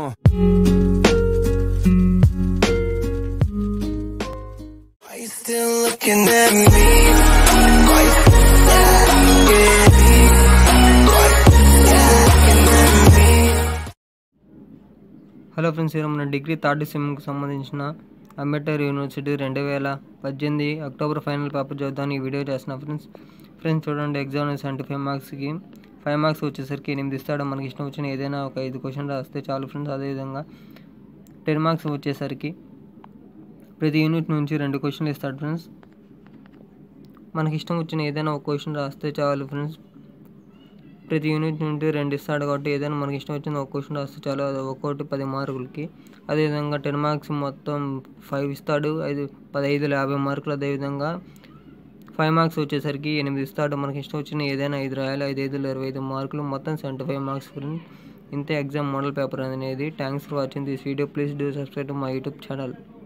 Uh. Are you still looking at me? Are you still looking at me? Are you still looking at me? Hello friends ఈరోజు మన degree third సెమ్కి సంబంధించిన Ambedkar university రెండు వేల పద్దెనిమిది October final paper చూద్దాం ఈ video చేస్తున్నా friends friends చూడండి ఎగ్జామ్ సెవెంటీ ఫైవ్ మార్క్స్కి ఫైవ్ మార్క్స్ వచ్చేసరికి ఎనిమిది ఇస్తాడు మనకి ఇష్టం వచ్చిన ఏదైనా ఒక ఐదు క్వశ్చన్ రాస్తే చాలు ఫ్రెండ్స్ అదేవిధంగా టెన్ మార్క్స్ వచ్చేసరికి ప్రతి యూనిట్ నుంచి రెండు క్వశ్చన్లు ఇస్తాడు ఫ్రెండ్స్ మనకి ఇష్టం వచ్చిన ఏదైనా ఒక క్వశ్చన్ రాస్తే చాలు ఫ్రెండ్స్ ప్రతి యూనిట్ నుండి రెండు ఇస్తాడు కాబట్టి ఏదైనా మనకి ఇష్టం వచ్చింది ఒక క్వశ్చన్ రాస్తే చాలు అది ఒక్కొక్కటి పది మార్కులకి అదేవిధంగా టెన్ మార్క్స్ మొత్తం ఫైవ్ ఇస్తాడు ఐదు పదహైదు యాభై మార్కులు అదేవిధంగా ఫైవ్ మార్క్స్ వచ్చేసరికి ఎనిమిది ఇస్తాడు మనకి ఇష్టం వచ్చిన ఏదైనా ఐదు రాయాలి ఐదు ఐదులో ఇరవై ఐదు మార్కులు మొత్తం సెవెంటీ ఫైవ్ మార్క్స్ ఫ్రెండ్ ఇంతే ఎగ్జామ్ మోడల్ పేపర్ అనేది thanks for watching this video please do subscribe to my YouTube channel